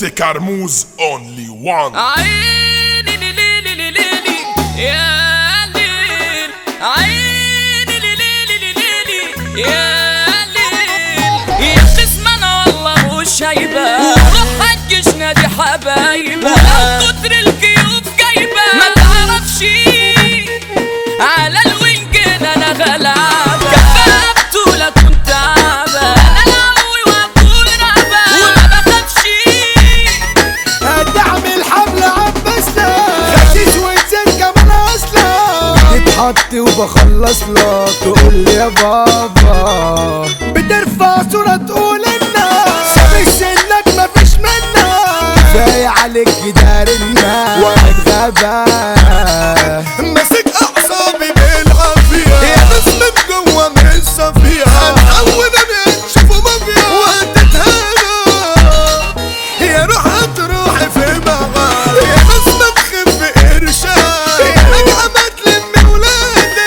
توتي كرموز اونلي وان عيني ليلي ليلي ليلي يا ليل عيني ليلي ليلي ليلي يا ليل يا قسم انا والله مش هيبة وروح حجش نادي حبايبة ولو كتر الكيوف جايبة ما تعرفش على الوينجين انا غلابة كفاها بطولة كنت عابة انا العوي واقول رعبة وما بخافش هدعم الحملة عبسنا خسيس وانسان كمان اصلا تتحط وبخلص لك تقول لي يا بابا بترفع صورة تقول الناس سابق سنك مفيش منك كفاية عليك جدار الناس واحد غابة ماسك اعصابي بالعافية يا ناس من جوا مش صافية هتعود انا تشوفوا مافيا وهتتهانى يا روح هتروحي في مغار يا ناس ما تخف قرشان يا نجحة ما تلمي ولادي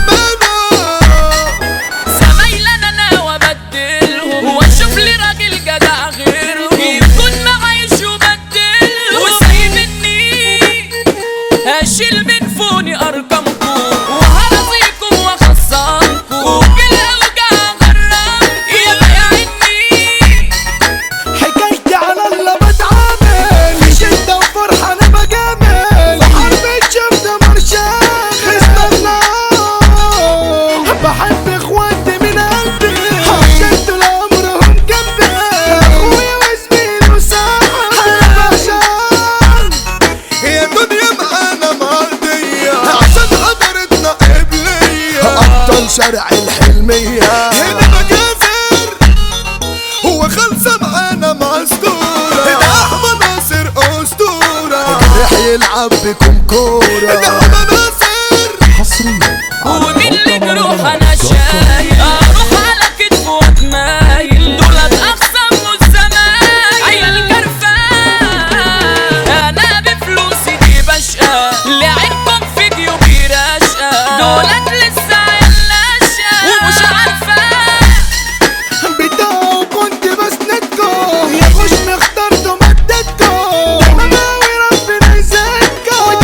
وربنا زمايل انا ناوي ابدلهم واشوف لي راجل جدع غيرهم يكون معايش وبدلهم وسايبني هشيل من فوني ارقامكم وهرضيكم واخسركم وبالاوجاع غرام يا بيعني حكايتي على الله بتعامل في شدة وفرحة أنا بجامل حرب الشفت مرشان خصم الله بحب إخواتي من قلبي عشان طول عمرهم جنبي أخويا وزميلي وصاحبي أنا بعشان يا دنيا معانا مرضية عشان حضرتنا قبلية أبطال شارع الحلمية هنا مجازر هو خلصة معانا مسطورة ده أحمد ناصر أسطورة جرح يلعب بكم كورة ده أحمد ناصر حصريا ومين اللي جروح انا شايل اروح على كتفه واتمايل دولت اخصم والزمايل عيال جرفان انا بفلوسي دي بشقى لعبكم في جيوبي رشقى دولت لسه عيال ناشقة ومش عارفة بداوا كنت بسندكم يا خوش اخترتوا مدتكم مماوي ربنا يزكوا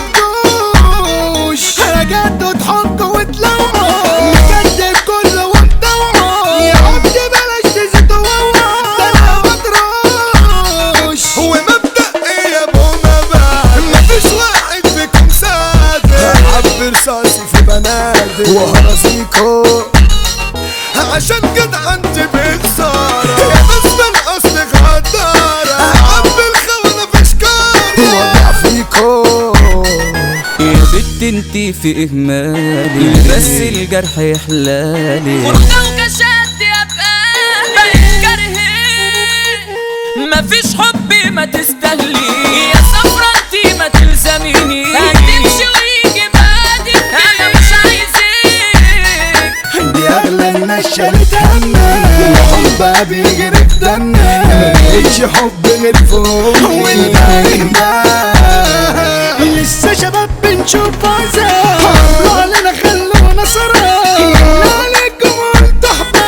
وتمتوش رجعتوا تحكوا وتلوعوا مكدب كله ومدوعوا يا عبد بلاش تزيدوا ووعوا ده انا مطروش هو مبدأ ايه يا ابو نبات مفيش واحد فيكم صادق عبر رصاصي في بنادق وهرزيكو عشان كده انت بتصارة يا بس من اصل غدارة عم الخونة في شكارة وضع فيكو يا بنت انتي في اهمالي بس الجرح يحلالي فرقة وكشات يا بقالي بقيت كرهي مفيش حب ما تستهلي يا صفرا انتي ما تلزميني هتمشي ويجي بعدك انا مش عايزك دي اغلى الناس شالت همك وحبها بيجري في دمك مبقتش حب غير فوق والباقي بقى لسه شباب بنشوف عذاب حطوا علينا خلونا سراب عليكم قلت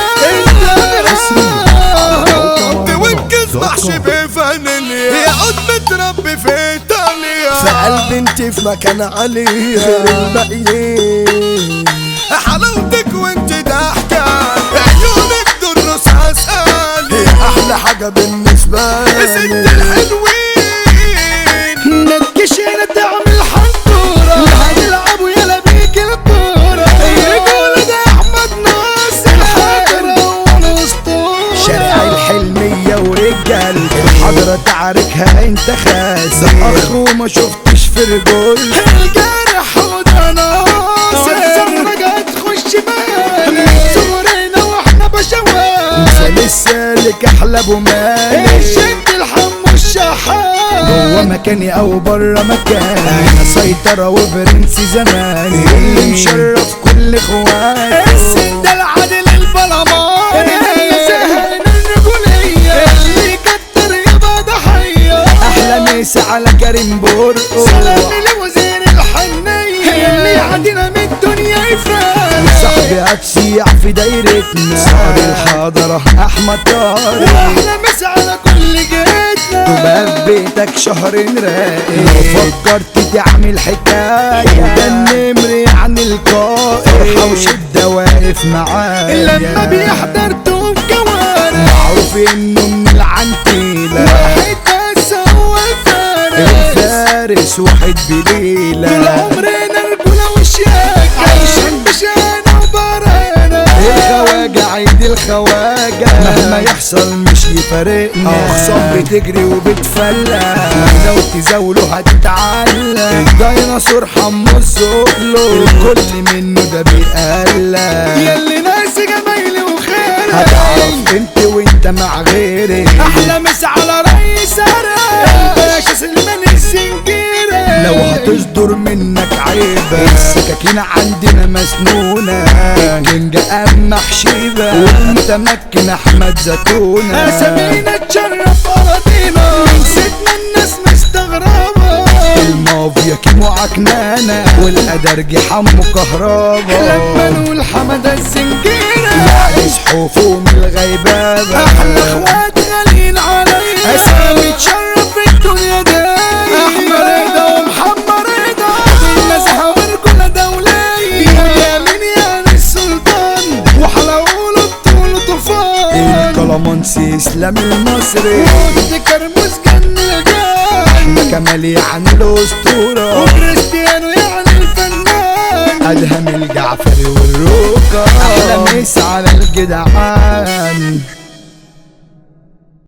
احباب وانجز محشي بفانيليا يقعد متربي في ايطاليا في قلب انت في مكان عالي غير الباقيين حلاوتك وانت ضحكة عيونك دروس عسالي احلى حاجة بالنسبة لي ست الحلوين نتكشينا تعمل حنطورة هنلعبوا يلا بيك الكورة الرجولة ده احمد ناصر الحجرة والاسطورة شارع الحلمية ورجال الحضرة تعاركها انت خاسر اخ وما شفتش في رجول الجرح وده ناصر رجعت تخش بال من صغرنا واحنا بشوات مثال السالك احلى ابو مالك الشد الحم الشحات جوه مكاني او بره مكاني انا سيطرة وبرنس زماني اللي مشرف كل اخواني السن ده العادل البلمان اللي زهقان الرجولية اللي كتر يبقى ضحية احلى مسا على كريم بورقو سلام لوزير الحنية اللي عندنا من الدنيا يفرق صاحبي هتشيع في دايرتنا صار الحضرة احمد طارق واحلى مسا على كل جيتنا تبقى في بيتك شهرين راقي لو فكرت تعمل حكاية ده النمر يعني القائد فرحة وشدة واقف معايا لما بيحضر توم كوارع معروف انه من العنتيلة واحد بس هو الفارس الفارس واحد بليلة طول عمرنا رجولة وشياكة عايشين بشانة وبرانا الخواجة عيد الخواجة مهما يحصل مش يفارقنا اخصام بتجري وبتفلق لو تزاوله هتتعلق الديناصور حمو الزقلو الكل منه ده بيقلق ياللي ناس جمايلي وخيرك هتعرف انت وانت مع غيرك احلى مسا على رئيس عراق الباشا سلمان السنجيرة لو هتصدر منك عيبة السكاكين عندنا مسنونة الكينج أما حشيبة والمتمكن أحمد زتونة أسامينا تشرف أراضينا من ستنا الناس مستغربة المافيا كيمو عكنانة والأدرج حمو كهربا لما نقول حمادة الزنجيرة يعيش حفوم الغيبابة أحلى إخوات غاليين عليا أسامي تشرف الدنيا دي أحمد رضا ومحمد رضا النزهة ورجولة دولية يا مين يعني السلطان وحلاوله بطوله طوفان الكلامانسي إسلام المصري ودي كرموز جن الجان احنا كمال يعني الأسطورة وكريستيانو يعني الفنان أدهم الجعفري والروكة أحلى مسا على الجدعان